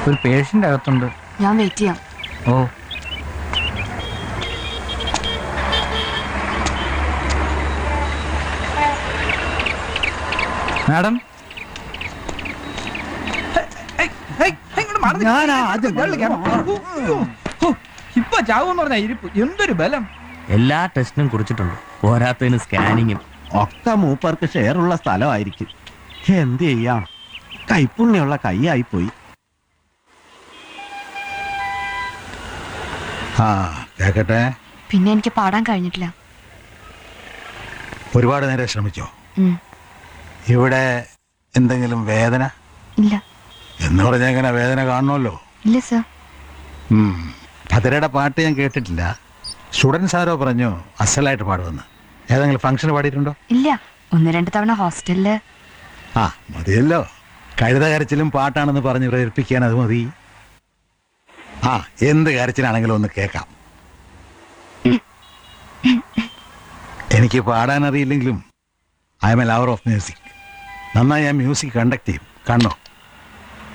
ഒരു പേഷ്യൻ്റ് അകത്തുണ്ട് ഞാൻ വെയിറ്റ് ചെയ്യാം ഓ മാഡം ഞാനാ ആദ്യം ഇപ്പൊ ചാവെന്ന് പറഞ്ഞ ഇരിപ്പ് എന്തൊരു ബലം എല്ലാ ടെസ്റ്റിനും കുറിച്ചിട്ടുണ്ട് പോരാത്തതിന് സ്കാനിങ്ങും ഒക്കെ മൂപ്പർക്ക് ഷെയറുള്ള സ്ഥലമായിരിക്കും എന്ത് ചെയ്യാം കൈപ്പുണ്യുള്ള കൈയായി പോയി ആ കേക്കട്ടെ പിന്നെ എനിക്ക് പാടാൻ കഴിഞ്ഞിട്ടില്ല ഒരുപാട് നേരം ശ്രമിച്ചോ ഉം, ഇവിടെ എന്തെങ്കിലും വേദന ഇല്ല എന്ന് പറഞ്ഞാൽ എങ്ങനെ വേദന കാണണമല്ലോ ഇല്ല സർ ഉം. ഭദ്രയുടെ പാട്ട് ഞാൻ കേട്ടിട്ടില്ല സ്റ്റുഡൻസ് ആരോ പറഞ്ഞു അസലായിട്ട് പാടുമെന്ന് ഏതെങ്കിലും ഫംഗ്ഷൻ പാടിയിട്ടുണ്ടോ ഇല്ല ഒന്ന് രണ്ട് തവണ ഹോസ്റ്റലില് ആ മതിയല്ലോ കഴുത കരച്ചിലും പാട്ടാണെന്ന് പറഞ്ഞ് പ്രേരിപ്പിക്കാൻ അത് മതി ആ എന്ത് കരച്ചിലാണെങ്കിലും ഒന്ന് കേൾക്കാം എനിക്ക് പാടാൻ അറിയില്ലെങ്കിലും I am a lover of music നന്നായി ഞാൻ മ്യൂസിക് കണ്ടക്ട് ചെയ്യും കണ്ണോ